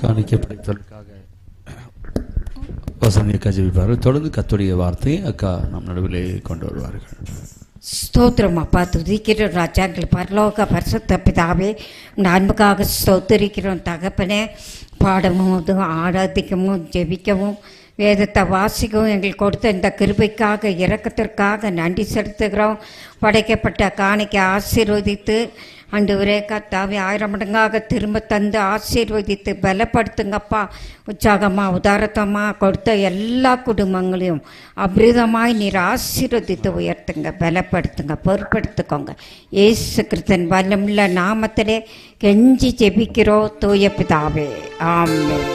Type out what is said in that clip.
காணிக்கை படைத்தலுக்காக வசந்தி அக்கா ஜெபிப்பார்கள் தொடர்ந்து கத்துடைய வார்த்தையை அக்கா நம் நடுவிலே கொண்டு வருவார்கள் ஸ்தோத்திரம் அப்பா துதிக்கிறோம் ராஜாங்கள் பரலோக பரிசுத்த பிதாவே உன் அன்புக்காக ஸ்தோத்திரிக்கிறோம் தகப்பனே பாடமும் ஆராதிக்கவும் ஜெபிக்கவும் வேதத்தை வாசிக்கவும் எங்களுக்கு கொடுத்த இந்த கிருபைக்காக இரக்கத்திற்காக நன்றி செலுத்துகிறோம் படைக்கப்பட்ட காணிக்கை ஆசீர்வதித்து ஆண்டவரே கத்தாவே ஆயிரம் மடங்காக திரும்ப தந்து ஆசீர்வதித்து பலப்படுத்துங்கப்பா உற்சாகமாக உதாரத்தமாக கொடுத்த எல்லா குடும்பங்களையும் அபிரிதமாய் நீர் ஆசீர்வதித்து உயர்த்துங்க பலப்படுத்துங்க பொறுப்படுத்துக்கோங்க ஏசு கிறிஸ்தன் வல்லமுள்ள நாமத்திலே கெஞ்சி ஜெபிக்கிறோம் தூய பிதாவே ஆமென்